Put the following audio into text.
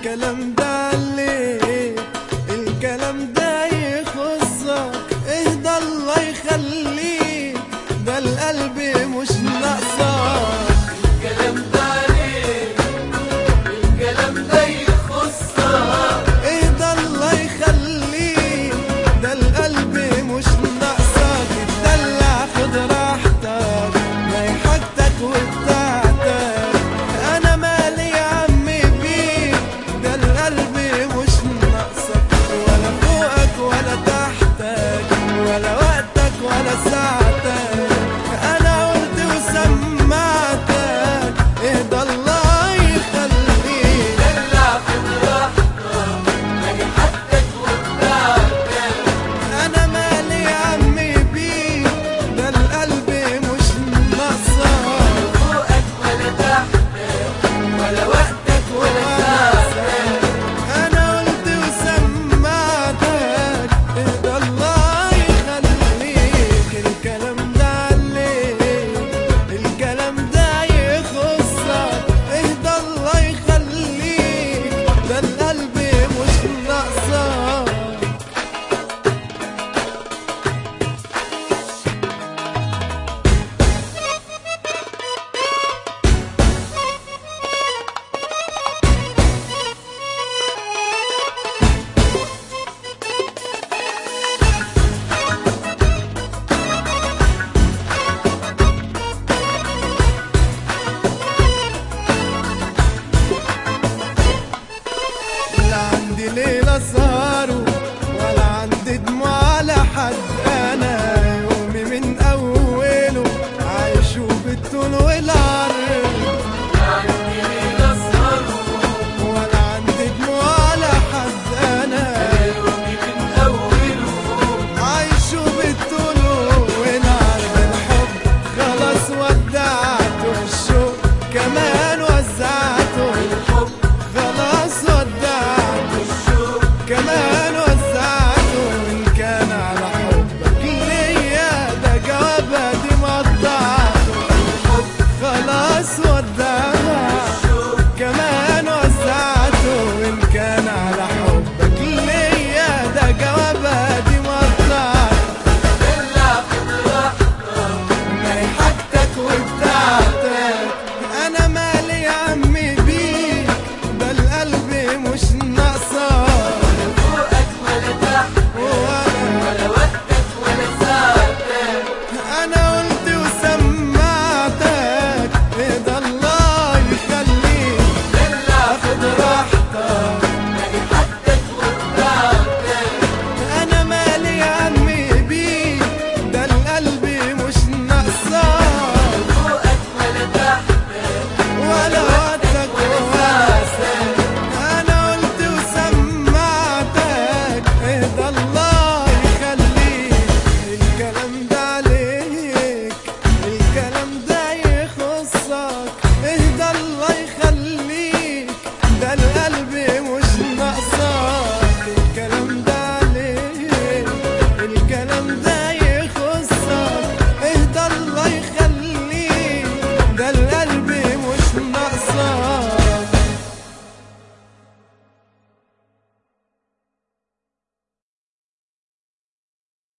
الكلام ده عليك الكلام ده يخصك اهدى الله يخليك ده القلب مش ناقصك الكلام ده عليك الكلام ده يخصك اهدى الله يخليك ده القلب مش ناقصك اتدلع خد راحتك ما حاجتك وبتاعتك انا مالي يا عمي بيك ده القلب مش ناقصك ولا فوقك ولا تحتك ولا وقتك ولا ساعتك انا قلت وسمعتك اهدى الله يخليك دلع في براحتك اجي حدك وبتاعتك انا مالي يا عمي بيك ده القلب مش ناقصك فوقك ولا تحتك ولا وقتك ولا ساعتك انا قلت وسمعتك اهدى الله يخليك الكلام ده عليك الكلام ده يخصك اهدى الله يخليك ده القلب مش ناقصك لا عندي ليلة سهر